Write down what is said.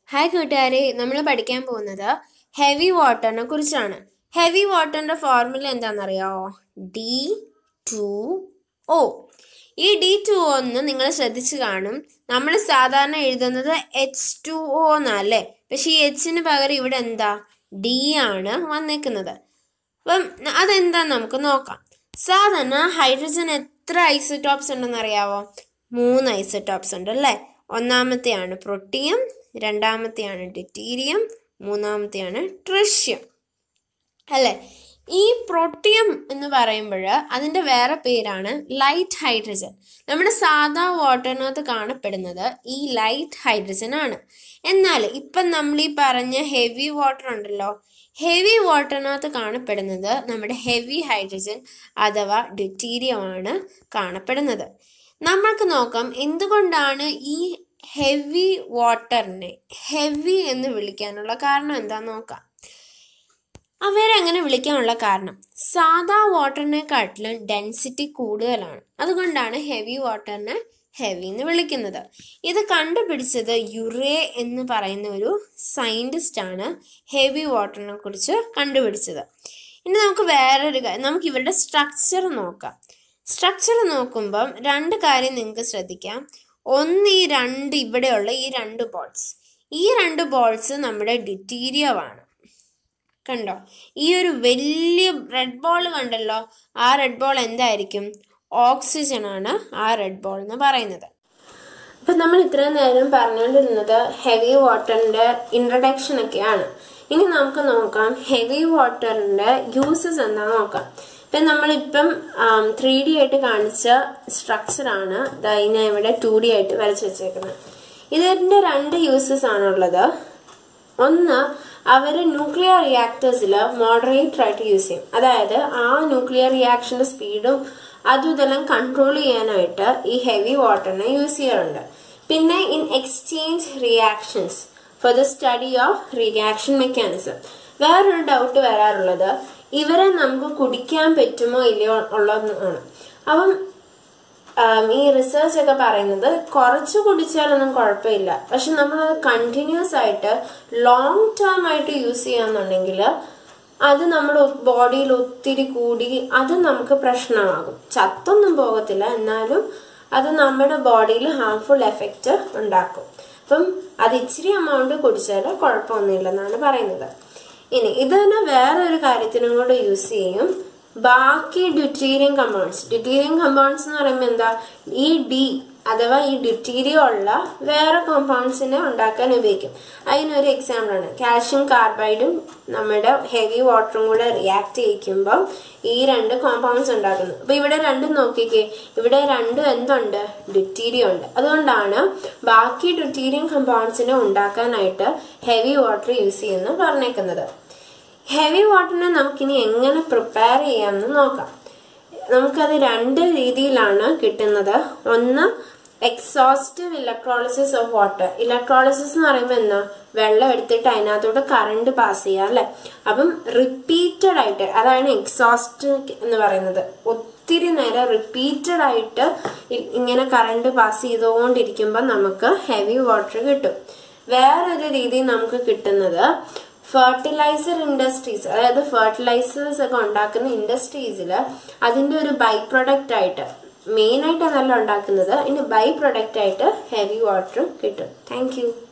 hi കൂട്ടുകാരെ നമ്മൾ പഠിക്കാൻ പോകുന്നത് ഹെവി വാട്ടറിനെ കുറിച്ചാണ് ഹെവി വാട്ടറിന്റെ ഫോർമുല എന്താണെന്നറിയാമോ ഡി ടു ഒ ഈ ഡി ടു ഒ എന്ന് നിങ്ങൾ ശ്രദ്ധിച്ചു കാണും നമ്മൾ സാധാരണ എഴുതുന്നത് എച്ച് ടു ഒ എന്നല്ലേ പക്ഷെ ഈ എച്ചിന് പകരം ഇവിടെ എന്താ ഡി ആണ് വന്നേക്കുന്നത് അപ്പം അതെന്താന്ന് നമുക്ക് നോക്കാം സാധാരണ ഹൈഡ്രജൻ എത്ര ഐസോടോപ്സ് ഉണ്ടെന്ന് അറിയാവോ മൂന്ന് ഐസോടോപ്സ് ഉണ്ട് അല്ലേ ഒന്നാമത്തെയാണ് പ്രൊട്ടിയം രണ്ടാമത്തെയാണ് ഡിറ്റീരിയം മൂന്നാമത്തെയാണ് ട്രിഷ്യം അല്ലേ ഈ പ്രോട്ടിയം എന്ന് പറയുമ്പോൾ അതിൻ്റെ വേറെ പേരാണ് ലൈറ്റ് ഹൈഡ്രജൻ നമ്മുടെ സാധാ വാട്ടറിനകത്ത് കാണപ്പെടുന്നത് ഈ ലൈറ്റ് ഹൈഡ്രജൻ ആണ് എന്നാൽ ഇപ്പം നമ്മൾ ഈ പറഞ്ഞ ഹെവി വാട്ടർ ഉണ്ടല്ലോ ഹെവി വാട്ടറിനകത്ത് കാണപ്പെടുന്നത് നമ്മുടെ ഹെവി ഹൈഡ്രജൻ അഥവാ ഡ്യൂറ്റീരിയമാണ് കാണപ്പെടുന്നത് നമ്മൾക്ക് നോക്കാം എന്തുകൊണ്ടാണ് ഈ ഹെവി വാട്ടറിനെ ഹെവി എന്ന് വിളിക്കാനുള്ള കാരണം എന്താന്ന് നോക്കാം അവരെ അങ്ങനെ വിളിക്കാനുള്ള കാരണം സാധാ വാട്ടറിനെക്കാട്ടിലും ഡെൻസിറ്റി കൂടുതലാണ് അതുകൊണ്ടാണ് ഹെവി വാട്ടറിനെ ഹെവി എന്ന് വിളിക്കുന്നത് ഇത് കണ്ടുപിടിച്ചത് യുറേ എന്ന് പറയുന്ന ഒരു സയൻറ്റിസ്റ്റ് ആണ് ഹെവി വാട്ടറിനെ കുറിച്ച് കണ്ടുപിടിച്ചത് ഇനി നമുക്ക് വേറൊരു കാര്യം നമുക്ക് ഇവരുടെ സ്ട്രക്ചർ നോക്കാം സ്ട്രക്ചർ നോക്കുമ്പം രണ്ട് കാര്യം നിങ്ങൾക്ക് ശ്രദ്ധിക്കാം ഒന്ന് ഈ രണ്ട് ഇവിടെയുള്ള ഈ രണ്ട് ബോൾസ് ഈ രണ്ട് ബോൾസ് നമ്മുടെ ഡിറ്റീരിയമാണ് കണ്ടോ ഈ ഒരു വലിയ റെഡ് ബോൾ കണ്ടല്ലോ ആ റെഡ് ബോൾ എന്തായിരിക്കും ഓക്സിജൻ ആണ് ആ റെഡ് ബോൾ എന്ന് പറയുന്നത് അപ്പൊ നമ്മൾ ഇത്രയും നേരം പറഞ്ഞുകൊണ്ടിരുന്നത് ഹെവി വാട്ടറിന്റെ ഇൻട്രഡക്ഷൻ ഒക്കെയാണ് ഇനി നമുക്ക് നോക്കാം ഹെവി വാട്ടറിന്റെ യൂസസ് എന്താ നോക്കാം ഇപ്പം നമ്മളിപ്പം ത്രീ ഡി ആയിട്ട് കാണിച്ച സ്ട്രക്ചറാണ് ഇതിനെ ഇവിടെ ടു ഡി ആയിട്ട് വരച്ച് വെച്ചേക്കുന്നത് ഇതിൻ്റെ രണ്ട് യൂസസ് ആണുള്ളത് ഒന്ന് അവർ ന്യൂക്ലിയർ റിയാക്ടേഴ്സിൽ മോഡറേറ്റർ ആയിട്ട് യൂസ് ചെയ്യും അതായത് ആ ന്യൂക്ലിയർ റിയാക്ഷൻ്റെ സ്പീഡും അതും ഇതെല്ലാം കൺട്രോൾ ചെയ്യാനായിട്ട് ഈ ഹെവി വാട്ടറിനെ യൂസ് ചെയ്യാറുണ്ട് പിന്നെ in exchange reactions for the study of reaction mechanism വേറൊരു ഡൗട്ട് വരാറുള്ളത് ഇവരെ നമുക്ക് കുടിക്കാൻ പറ്റുമോ ഇല്ലയോ ഉള്ളതെന്നാണ് അപ്പം ഈ റിസർച്ച് ഒക്കെ പറയുന്നത് കുറച്ച് കുടിച്ചാലൊന്നും കുഴപ്പമില്ല പക്ഷെ നമ്മളത് കണ്ടിന്യൂസ് ആയിട്ട് ലോങ് ടേം ആയിട്ട് യൂസ് ചെയ്യാന്നുണ്ടെങ്കിൽ അത് നമ്മുടെ ബോഡിയിൽ ഒത്തിരി കൂടി അത് നമുക്ക് പ്രശ്നമാകും ചത്തൊന്നും പോകത്തില്ല എന്നാലും അത് നമ്മുടെ ബോഡിയിൽ ഹാർംഫുൾ എഫക്റ്റ് ഉണ്ടാക്കും അപ്പം അത് ഇച്ചിരി എമൗണ്ട് കുടിച്ചാൽ കുഴപ്പമൊന്നുമില്ലെന്നാണ് പറയുന്നത് ഇനി ഇത് തന്നെ വേറൊരു കാര്യത്തിനും കൂടെ യൂസ് ചെയ്യും ബാക്കി ഡ്യൂറ്റീരിയം കമ്പൗണ്ട്സ് ഡ്യൂറ്റീരിയം കമ്പൗണ്ട്സ് എന്ന് പറയുമ്പോൾ എന്താ ഈ ഡി അഥവാ ഈ ഡ്യൂറ്റീരിയം ഉള്ള വേറെ കോമ്പൗണ്ട്സിനെ ഉണ്ടാക്കാൻ ഉപയോഗിക്കും അതിനൊരു എക്സാമ്പിൾ ആണ് കാൽഷ്യം കാർബൈഡും നമ്മുടെ ഹെവി വാട്ടറും കൂടെ റിയാക്ട് ചെയ്യിക്കുമ്പോൾ ഈ രണ്ട് കോമ്പൗണ്ട്സ് ഉണ്ടാക്കുന്നു അപ്പൊ ഇവിടെ രണ്ടും നോക്കിക്കേ ഇവിടെ രണ്ടും എന്തുണ്ട് ഡ്യൂറ്റീരിയം ഉണ്ട് അതുകൊണ്ടാണ് ബാക്കി ഡ്യൂറ്റീരിയം കമ്പൗണ്ട്സിനെ ഉണ്ടാക്കാനായിട്ട് ഹെവി വാട്ടർ യൂസ് ചെയ്യുന്നു പറഞ്ഞേക്കുന്നത് ഹെവി വാട്ടറിനെ നമുക്കിനി എങ്ങനെ പ്രിപ്പയർ ചെയ്യാമെന്ന് നോക്കാം നമുക്കത് രണ്ട് രീതിയിലാണ് കിട്ടുന്നത് ഒന്ന് exhaustive electrolysis of water electrolysis എന്ന് പറയുമ്പോൾ എന്താ വെള്ളം എടുത്തിട്ട് അതിനകത്തോട്ട് കറണ്ട് പാസ് ചെയ്യുക അല്ലെ അപ്പം റിപ്പീറ്റഡ് ആയിട്ട് അതാണ് എക്സോസ്റ്റ് എന്ന് പറയുന്നത് ഒത്തിരി നേരം റിപ്പീറ്റഡ് ആയിട്ട് ഇങ്ങനെ കറണ്ട് പാസ് ചെയ്തുകൊണ്ടിരിക്കുമ്പോൾ നമുക്ക് ഹെവി വാട്ടർ കിട്ടും വേറൊരു രീതി നമുക്ക് കിട്ടുന്നത് ഫെർട്ടിലൈസർ ഇൻഡസ്ട്രീസ് അതായത് ഫെർട്ടിലൈസേഴ്സ് ഒക്കെ ഉണ്ടാക്കുന്ന ഇൻഡസ്ട്രീസിൽ അതിൻ്റെ ഒരു ബൈ പ്രൊഡക്റ്റ് ആയിട്ട് മെയിൻ ആയിട്ട് അതല്ല ഉണ്ടാക്കുന്നത് അതിൻ്റെ ബൈ പ്രൊഡക്റ്റ് ആയിട്ട് ഹെവി വാട്ടർ കിട്ടും താങ്ക്